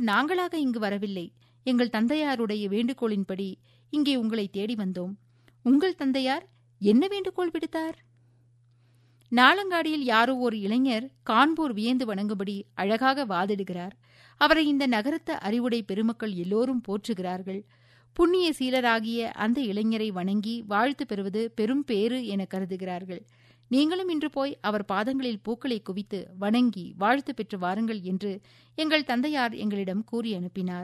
நாங்களாக இங்கு வரவில்லை எங்கள் தந்தையாருடைய வேண்டுகோளின்படி இங்கே உங்களை தேடி வந்தோம் உங்கள் தந்தையார் என்ன வேண்டுகோள் விடுத்தார் நாளங்காடியில் யாரோ ஒரு இளைஞர் காண்போர் வியந்து வணங்கும்படி அழகாக வாதிடுகிறார் அவரை இந்த நகரத்த அறிவுடை பெருமக்கள் எல்லோரும் போற்றுகிறார்கள் புண்ணிய சீலராகிய அந்த இளைஞரை வணங்கி வாழ்த்து பெறுவது பெரும் பேறு என கருதுகிறார்கள் நீங்களும் இன்று போய் அவர் பாதங்களில் பூக்களை குவித்து வணங்கி வாழ்த்து பெற்று வாருங்கள் என்று எங்கள் தந்தையார் எங்களிடம் கூறி அனுப்பினார்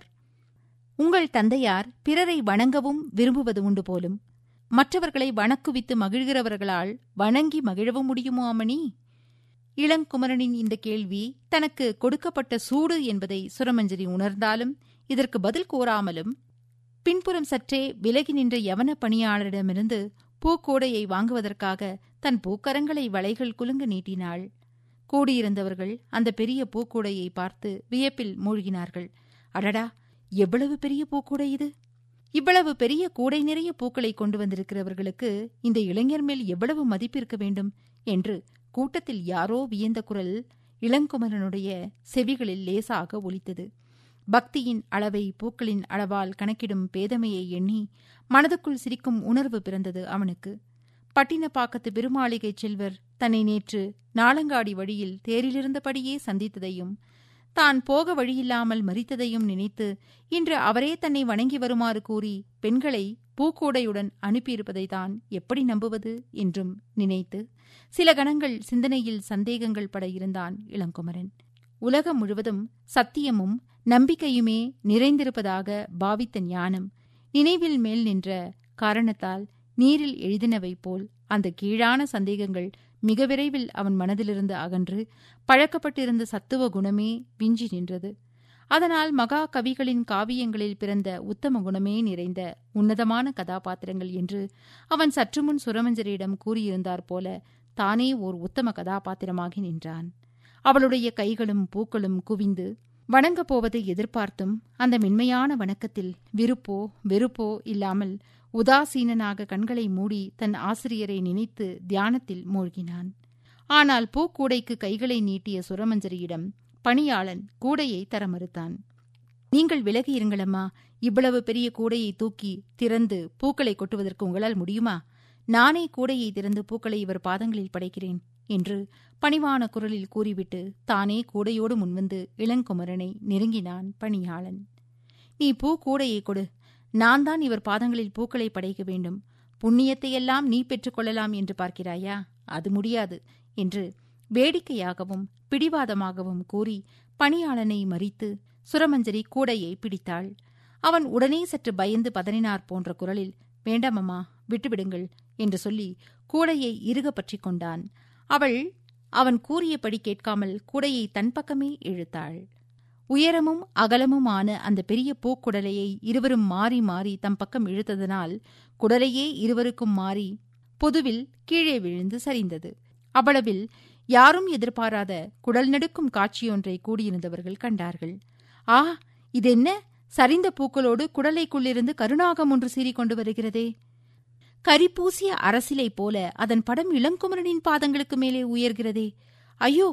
உங்கள் தந்தையார் பிறரை வணங்கவும் விரும்புவது உண்டு போலும் மற்றவர்களை வணக்குவித்து மகிழ்கிறவர்களால் வணங்கி மகிழவும் முடியுமோ அம்மணி இளங்குமரனின் இந்த கேள்வி தனக்கு கொடுக்கப்பட்ட சூடு என்பதை சுரமஞ்சரி உணர்ந்தாலும் இதற்கு பதில் கூறாமலும் பின்புறம் சற்றே விலகி நின்ற யவன பணியாளரிடமிருந்து பூக்கூடையை வாங்குவதற்காக தன் பூக்கரங்களை வளைகள் குலுங்க நீட்டினாள் கூடியிருந்தவர்கள் அந்த பெரிய பூக்கூடையை பார்த்து வியப்பில் மூழ்கினார்கள் அடடா எவ்வளவு பெரிய பூக்கூடை இது இவ்வளவு பெரிய கூடை நிறைய பூக்களை கொண்டு வந்திருக்கிறவர்களுக்கு இந்த இளைஞர் மேல் எவ்வளவு மதிப்பு இருக்க வேண்டும் என்று கூட்டத்தில் யாரோ வியந்த குரல் இளங்குமரனுடைய செவிகளில் லேசாக ஒலித்தது பக்தியின் அளவை பூக்களின் அளவால் கணக்கிடும் பேதமையை எண்ணி மனதுக்குள் சிரிக்கும் உணர்வு பிறந்தது அவனுக்கு பட்டினப்பாக்கத்து பெருமாளிகை செல்வர் தன்னை நேற்று நாளங்காடி வழியில் தேரிலிருந்தபடியே சந்தித்ததையும் தான் போக வழியில்லாமல் மறித்ததையும் நினைத்து இன்று அவரே தன்னை வணங்கி வருமாறு கூறி பெண்களை பூக்கூடையுடன் அனுப்பியிருப்பதை தான் எப்படி நம்புவது என்றும் நினைத்து சில கணங்கள் சிந்தனையில் சந்தேகங்கள் பட இருந்தான் இளங்குமரன் உலகம் முழுவதும் சத்தியமும் நம்பிக்கையுமே நிறைந்திருப்பதாக பாவித்த ஞானம் நினைவில் மேல் நின்ற காரணத்தால் நீரில் எழுதினவை போல் அந்த கீழான சந்தேகங்கள் மிக விரைவில் அவன் மனதிலிருந்து அகன்று பழக்கப்பட்டிருந்த சத்துவ குணமே விஞ்சி நின்றது அதனால் மகா கவிகளின் காவியங்களில் பிறந்த உத்தம குணமே நிறைந்த உன்னதமான கதாபாத்திரங்கள் என்று அவன் சற்றுமுன் சுரமஞ்சரியிடம் கூறியிருந்தார் போல தானே ஓர் உத்தம கதாபாத்திரமாகி நின்றான் அவளுடைய கைகளும் பூக்களும் குவிந்து வணங்கப் போவதை எதிர்பார்த்தும் அந்த மென்மையான வணக்கத்தில் விருப்போ வெறுப்போ இல்லாமல் உதாசீனனாக கண்களை மூடி தன் ஆசிரியரை நினைத்து தியானத்தில் மூழ்கினான் ஆனால் பூக்கூடைக்கு கைகளை நீட்டிய சுரமஞ்சரியிடம் பணியாளன் கூடையை தர மறுத்தான் நீங்கள் விலகி இருங்களம்மா இவ்வளவு பெரிய கூடையை தூக்கி திறந்து பூக்களை கொட்டுவதற்கு உங்களால் முடியுமா நானே கூடையை திறந்து பூக்களை இவர் பாதங்களில் படைக்கிறேன் என்று பணிவான குரலில் கூறிவிட்டு தானே கூடையோடு முன்வந்து இளங்குமரனை நெருங்கினான் பணியாளன் நீ பூ கூடையை கொடு நான் தான் இவர் பாதங்களில் பூக்களை படைக்க வேண்டும் புண்ணியத்தையெல்லாம் நீ பெற்றுக்கொள்ளலாம் என்று பார்க்கிறாயா அது முடியாது என்று வேடிக்கையாகவும் பிடிவாதமாகவும் கூறி பணியாளனை மறித்து சுரமஞ்சரி கூடையை பிடித்தாள் அவன் உடனே சற்று பயந்து பதறினார் போன்ற குரலில் வேண்டாமம்மா விட்டுவிடுங்கள் என்று சொல்லி கூடையை இறுக பற்றிக் கொண்டான் அவள் அவன் கூறியபடி கேட்காமல் கூடையை தன் பக்கமே இழுத்தாள் உயரமும் அகலமுமான அந்த பெரிய பூக்குடலையை இருவரும் மாறி மாறி தம் பக்கம் இழுத்ததனால் குடலையே இருவருக்கும் மாறி பொதுவில் கீழே விழுந்து சரிந்தது அவ்வளவில் யாரும் எதிர்பாராத குடல் நடுக்கும் காட்சியொன்றை கூடியிருந்தவர்கள் கண்டார்கள் ஆ இதென்ன சரிந்த பூக்களோடு குடலைக்குள்ளிருந்து கருணாகம் ஒன்று சீறிக்கொண்டு வருகிறதே கரிப்பூசிய அரசிலை போல அதன் படம் இளங்குமரனின் பாதங்களுக்கு மேலே உயர்கிறதே ஐயோ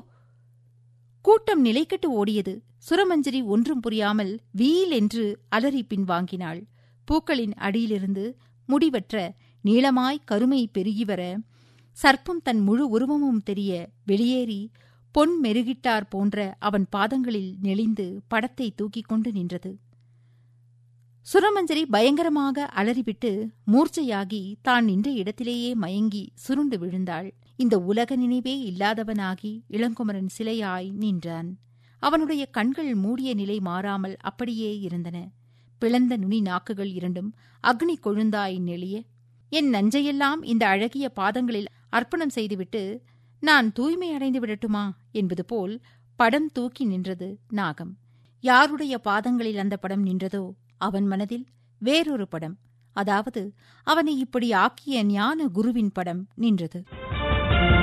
கூட்டம் நிலைக்கட்டு ஓடியது சுரமஞ்சரி ஒன்றும் புரியாமல் வீல் என்று அலறி பின்வாங்கினாள் பூக்களின் அடியிலிருந்து முடிவற்ற நீளமாய் கருமை பெருகி வர சர்ப்பம் தன் முழு உருவமும் தெரிய வெளியேறி பொன் மெருகிட்டார் போன்ற அவன் பாதங்களில் நெளிந்து படத்தை தூக்கிக் கொண்டு நின்றது சுரமஞ்சரி பயங்கரமாக அலறிவிட்டு மூர்ச்சையாகி தான் நின்ற இடத்திலேயே மயங்கி சுருண்டு விழுந்தாள் இந்த உலக நினைவே இல்லாதவனாகி இளங்குமரன் சிலையாய் நின்றான் அவனுடைய கண்கள் மூடிய நிலை மாறாமல் அப்படியே இருந்தன பிளந்த நுனி நாக்குகள் இரண்டும் அக்னி கொழுந்தாய் நெளிய என் நஞ்சையெல்லாம் இந்த அழகிய பாதங்களில் அர்ப்பணம் செய்துவிட்டு நான் தூய்மை அடைந்து விடட்டுமா என்பது போல் படம் தூக்கி நின்றது நாகம் யாருடைய பாதங்களில் அந்த படம் நின்றதோ அவன் மனதில் வேறொரு படம் அதாவது அவனை இப்படி ஆக்கிய ஞான குருவின் படம் நின்றது